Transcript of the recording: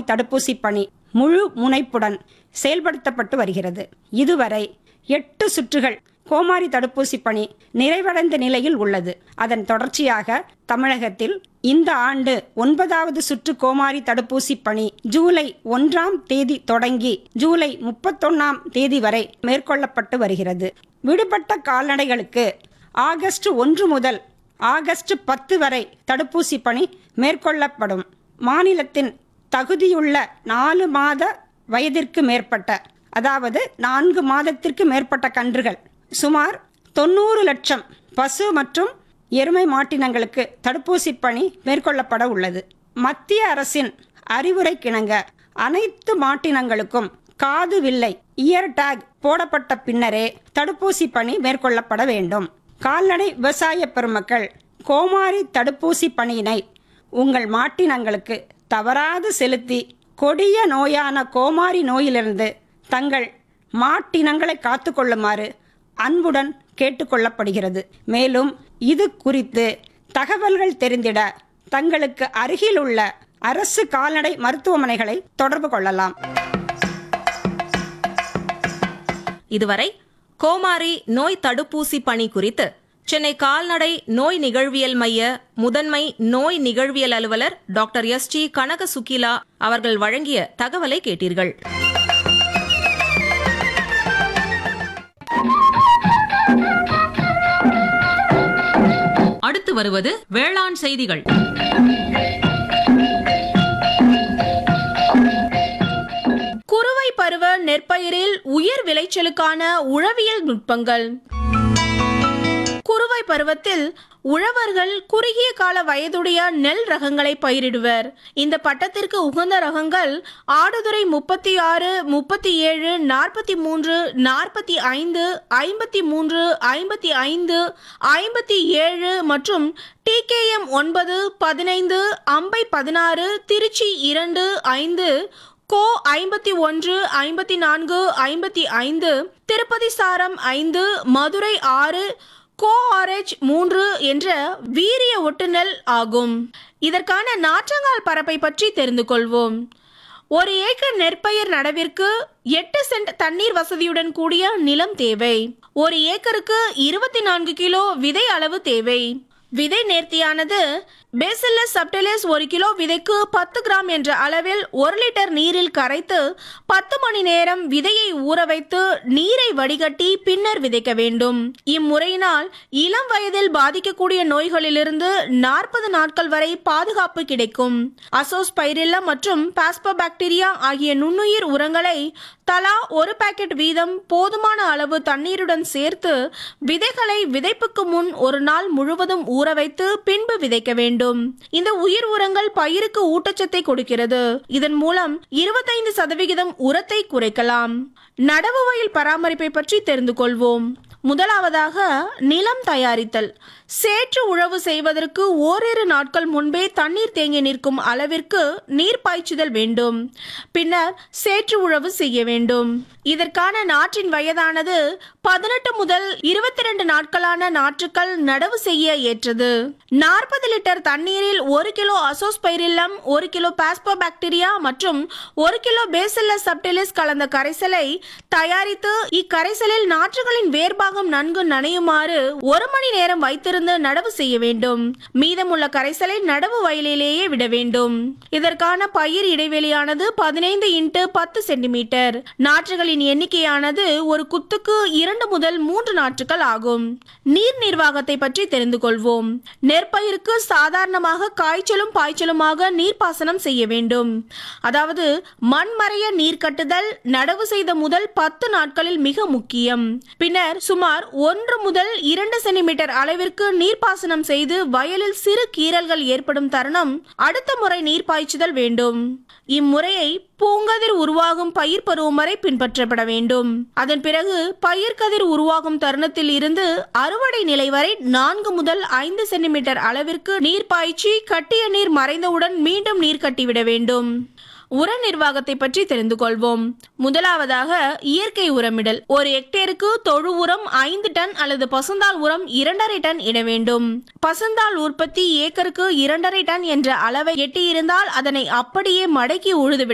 தடுப்பூசி பணி முழு முனைப்புடன் செயல்படுத்தப்பட்டு வருகிறது இதுவரை எட்டு சுற்றுகள் கோமாரி தடுப்பூசி பணி நிறைவடைந்த நிலையில் உள்ளது அதன் தொடர்ச்சியாக தமிழகத்தில் இந்த ஆண்டு ஒன்பதாவது சுற்று கோமாரி தடுப்பூசி பணி ஜூலை ஒன்றாம் தேதி தொடங்கி ஜூலை முப்பத்தொன்னாம் தேதி வரை மேற்கொள்ளப்பட்டு வருகிறது விடுபட்ட கால்நடைகளுக்கு ஆகஸ்ட் ஒன்று முதல் ஆகஸ்ட் பத்து வரை தடுப்பூசி பணி மேற்கொள்ளப்படும் மாநிலத்தின் தகுதியுள்ள நாலு மாத வயதிற்கு மேற்பட்ட அதாவது நான்கு மாதத்திற்கு மேற்பட்ட கன்றுகள் சுமார் தொண்ணூறு லட்சம் பசு மற்றும் எருமை மாட்டினங்களுக்கு தடுப்பூசி பணி மேற்கொள்ளப்பட உள்ளது மத்திய அரசின் அறிவுரைக்கிணங்க அனைத்து மாட்டினங்களுக்கும் காது வில்லை இயர் டேக் போடப்பட்ட பின்னரே தடுப்பூசி பணி மேற்கொள்ளப்பட வேண்டும் கால்நடை விவசாய பெருமக்கள் கோமாரி தடுப்பூசி பணியினை உங்கள் மாட்டினங்களுக்கு தவறாது செலுத்தி கொடிய நோயான கோமாரி நோயிலிருந்து தங்கள் மாட்டினங்களை காத்துக்கொள்ளுமாறு அன்புடன் கேட்டுக்கொள்ளப்படுகிறது மேலும் இது குறித்து தகவல்கள் தெரிந்திட தங்களுக்கு அருகில் உள்ள அரசு கால்நடை மருத்துவமனைகளை தொடர்பு கொள்ளலாம் இதுவரை கோமாரி நோய் தடுப்பூசி பணி குறித்து சென்னை கால்நடை நோய் நிகழ்வியல் மைய முதன்மை நோய் நிகழ்வியல் அலுவலர் doctor S D Kanaka Sukila அவர்கள் வழங்கிய தகவலை கேட்டீர்கள் அடுத்து வருவது வேளாண் செய்திகள் குறுவை பருவ நெற்பயிரில் உயர் விளைச்சலுக்கான உழவியல் நுட்பங்கள் குறுவை பருவத்தில் உழவர்கள் குறுகிய கால வயதுடைய நெல் ரகங்களை பயிரிடுவர் இந்த பட்டத்திற்கு உகந்த ரகங்கள் ஆடுதுறை முப்பத்தி ஆறு முப்பத்தி ஏழு நாற்பத்தி மூன்று நாற்பத்தி ஐந்து ஐம்பத்தி மூன்று ஐம்பத்தி ஐந்து ஐம்பத்தி ஏழு மற்றும் டிகேஎம் ஒன்பது பதினைந்து அம்பை பதினாறு திருச்சி இரண்டு ஐந்து கோ ஐம்பத்தி ஒன்று ஐம்பத்தி நான்கு ஐம்பத்தி ஐந்து திருப்பதி சாரம் ஐந்து மதுரை ஆறு கோ ஆர்எச் மூன்று என்ற வீரிய ஒட்டுநெல் ஆகும் இதற்கான நாற்றங்கால் பரப்பை பற்றி தெரிந்து கொள்வோம் ஒரு ஏக்கர் நெற்பயிர் நடவிற்கு எட்டு சென்ட் தண்ணீர் வசதியுடன் கூடிய நிலம் தேவை ஒரு ஏக்கருக்கு இருபத்தி நான்கு கிலோ விதை அளவு தேவை விதை நேர்த்தியானது பேசில்லஸ் சப்டிலிஸ் ஒரு கிலோ விதைக்கு பத்து கிராம் என்ற அளவில் ஒரு லிட்டர் நீரில் கரைத்து பத்து மணி நேரம் விதையை ஊற வைத்து நீரை வடிகட்டி பின்னர் விதைக்க வேண்டும் இம்முறையினால் இளம் வயதில் பாதிக்கக்கூடிய நோய்களிலிருந்து நாற்பது நாட்கள் வரை பாதுகாப்பு கிடைக்கும் அசோஸ் பைரில்லா மற்றும் பாஸ்போபாக்டீரியா ஆகிய நுண்ணுயிர் உரங்களை தலா ஒரு பாக்கெட் வீதம் போதுமான அளவு தண்ணீருடன் சேர்த்து விதைகளை விதைப்புக்கு முன் ஒரு நாள் முழுவதும் ஊற வைத்து பின்பு விதைக்க வேண்டும் இந்த உயிர் உரங்கள் பயிருக்கு ஊட்டச்சத்தை கொடுக்கிறது இதன் மூலம் இருபத்தைந்து சதவிகிதம் உரத்தை குறைக்கலாம் நடவு வயல் பராமரிப்பை பற்றி தெரிந்து கொள்வோம் முதலாவதாக நிலம் தயாரித்தல் சேற்று உழவு செய்வதற்கு ஓரிரு நாட்கள் முன்பே தண்ணீர் தேங்கி நிற்கும் அளவிற்கு நீர் பாய்ச்சுதல் வேண்டும் பின்னர் சேற்று உழவு செய்ய வேண்டும் இதற்கான நாற்றின் வயதானது பதினெட்டு முதல் இருபத்தி ரெண்டு நாட்களான நாற்றுக்கள் நடவு செய்ய ஏற்றது நாற்பது லிட்டர் தண்ணீரில் ஒரு கிலோ அசோஸ்பைரில்லம் ஒரு கிலோ பாஸ்போபாக்டீரியா மற்றும் ஒரு கிலோ பேசில்லஸ் சப்டிலிஸ் கலந்த கரைசலை தயாரித்து இக்கரைசலில் நாற்றுகளின் வேர்பாகம் நன்கு நனையுமாறு ஒரு மணி நேரம் வைத்திருந்து நடவு செய்ய வேண்டும் மீதமுள்ள கரைசலை நடவு வயலிலேயே விட வேண்டும் இதற்கான பயிர் இடைவெளியானது பதினைந்து இன்ட்டு பத்து சென்டிமீட்டர் நாற்றுகளின் எண்ணிக்கையானது ஒரு குத்துக்கு இரண்டு முதல் மூன்று நாற்றுகள் ஆகும் நீர் நிர்வாகத்தை பற்றி தெரிந்து கொள்வோம் நெற்பயிருக்கு சாதாரணமாக காய்ச்சலும் பாய்ச்சலுமாக நீர்ப்பாசனம் செய்ய வேண்டும் அதாவது மண்மறைய நீர் கட்டுதல் நடவு செய்த முதல் பத்து நாட்களில் மிக முக்கியம் பின்னர் சுமார் ஒன்று முதல் இரண்டு சென்டிமீட்டர் அளவிற்கு நீர்ப்பாசனம் செய்து வயலில் சிறு கீறல்கள் ஏற்படும் தருணம் அடுத்த முறை நீர் பாய்ச்சுதல் வேண்டும் இம்முறையை பூங்கதிர் உருவாகும் பயிர் பருவம் வரை பின்பற்றப்பட வேண்டும் அதன் பிறகு பயிர் கதிர் உருவாகும் தருணத்தில் இருந்து அறுவடை நிலை வரை நான்கு முதல் ஐந்து சென்டிமீட்டர் அளவிற்கு நீர் பாய்ச்சி கட்டிய நீர் மறைந்தவுடன் மீண்டும் நீர் கட்டிவிட வேண்டும் உர நிர்வாகத்தை பற்றி தெரிந்து கொள்வோம் முதலாவதாக இயற்கை உரமிடல் ஒரு ஹெக்டேருக்கு தொழு உரம் ஐந்து டன் அல்லது பசுந்தாள் உரம் இரண்டரை டன் இட வேண்டும் பசுந்தாள் உற்பத்தி ஏக்கருக்கு இரண்டரை டன் என்ற அளவை எட்டியிருந்தால் அதனை அப்படியே மடக்கி உழுதுவிட